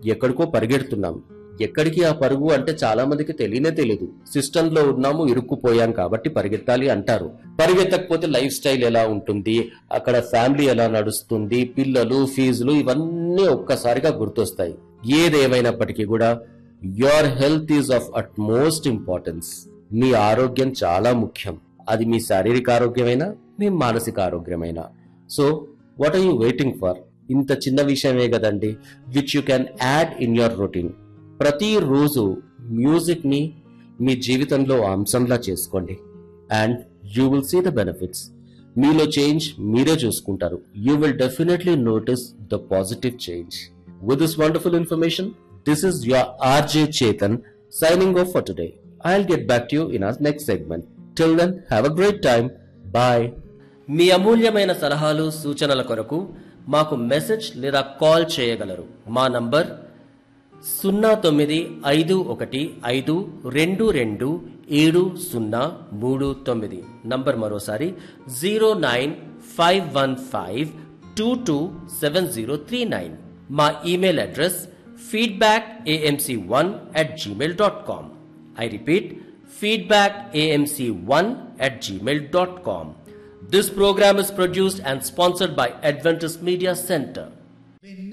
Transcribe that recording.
ఎక్కడికో పరిగెడుతున్నాం ఎక్కడికి ఆ పరుగు అంటే చాలా మందికి తెలియనే తెలియదు సిస్టమ్ లో ఉన్నాము ఇరుక్కుపోయాం కాబట్టి పరిగెత్తాలి అంటారు పరిగెత్తకపోతే లైఫ్ స్టైల్ ఎలా ఉంటుంది అక్కడ ఫ్యామిలీ ఎలా నడుస్తుంది పిల్లలు ఫీజులు ఇవన్నీ ఒక్కసారిగా గుర్తొస్తాయి ఏదేమైనప్పటికీ కూడా your health is of utmost importance మీ ఆరోగ్యం చాలా ముఖ్యం అది మీ శారీరక ఆరోగ్యమైనా మీ మానసిక ఆరోగ్యమైనా so what are you waiting for ఇంత చిన్న విషయమే కదండి which you can add in your routine ప్రతిరోజు మ్యూజిక్ ని మీ జీవితంలో అంశంలా చేసుకోండి and you will see the benefits మీలో చేంజ్ మీరే చూసుకుంటారు you will definitely notice the positive change with this wonderful information this is your RJ Chetan signing off for today I'll get back to you in our next segment till then have a great time bye మీ అమూల్యమైన సలహాలు సూచనల కొరకు మాకు message లేదా call చేయగలరు మా number సున్నా తొమ్మిది ఐదు ఒకటి ఐదు రెండు రెండు ఏడు సున్నా మూడు తొమ్మిది నంబర్ మరోసారి zero nine five one five two two seven zero three nine మా email address feedback AMC one at Gmail dot com I repeat feedback AMC one at gmail.com. This program is produced and sponsored by Adventist Media Center.